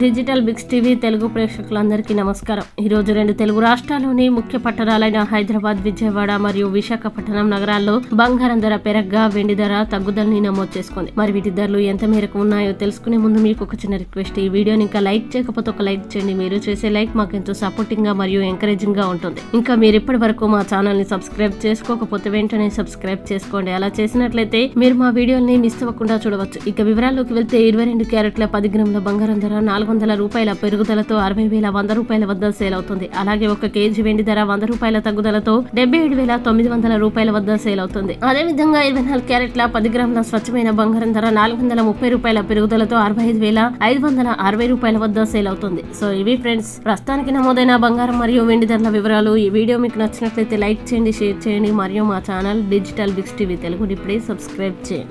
digital Biggs TV Telugu ప్రేక్షకులందరికీ నమస్కారం ఈ రోజు రెండు తెలుగు రాష్ట్రాల్లోని ముఖ్య పట్టణాలైన హైదరాబాద్ విజయవాడ మరియు విశాఖపట్నం నగరాల్లో బంగారం ధర పెరగ్గా వెండి ధర తగ్గుదలని నమోదు చేసుకుంది మరి వీటి ధరలు ఎంత మేరకు ఉన్నాయో తెలుసుకునే ముందు మీకు ఒక చిన్న రిక్వెస్ట్ ఈ వీడియోని ఇంకా లైక్ చేయకపోతే ఒక లైక్ చేయండి మీరు చేసే లైక్ మాకు ఎంతో సపోర్టింగ్ గా మరియు ఎంకరేజింగ్ గా ఉంటుంది ఇంకా మీరు ఇప్పటి వరకు మా ఛానల్ ని సబ్స్క్రైబ్ చేసుకోకపోతే వెంటనే సబ్స్క్రైబ్ చేసుకోండి అలా చేసినట్లయితే మీరు మా వీడియోని మిస్ అవ్వకుండా చూడవచ్చు ఇక వివరాల్లోకి వెళ్తే ఇరవై రెండు క్యారెట్ల పది గ్రాముల బంగారం ధర నాలుగు వందల రూపాయల పెరుగుదలతో అరవై వేల వంద రూపాయల వద్ద సేల్ అవుతుంది అలాగే ఒక కేజీ వెండి ధర వంద రూపాయల తగ్గుదలతో డెబ్బై ఏడు వేల తొమ్మిది వందల రూపాయల వద్ద సేల్ అవుతుంది అదే విధంగా ఇరవై నాలుగు క్యారెట్ల పది గ్రాముల స్వచ్ఛమైన బంగారం ధర నాలుగు వందల ముప్పై రూపాయల పెరుగుదలతో అరవై ఐదు వేల ఐదు వందల అరవై రూపాయల వద్ద సేల్ అవుతుంది సో ఇవి ఫ్రెండ్స్ ప్రస్తుతానికి నమోదైన బంగారం మరియు వెండి ధరల వివరాలు ఈ వీడియో మీకు నచ్చినట్లయితే లైక్ చేయండి షేర్ చేయండి మరియు మా ఛానల్ డిజిటల్ బిక్స్ టీవీ తెలుగుని ఇప్పుడే సబ్స్క్రైబ్ చేయండి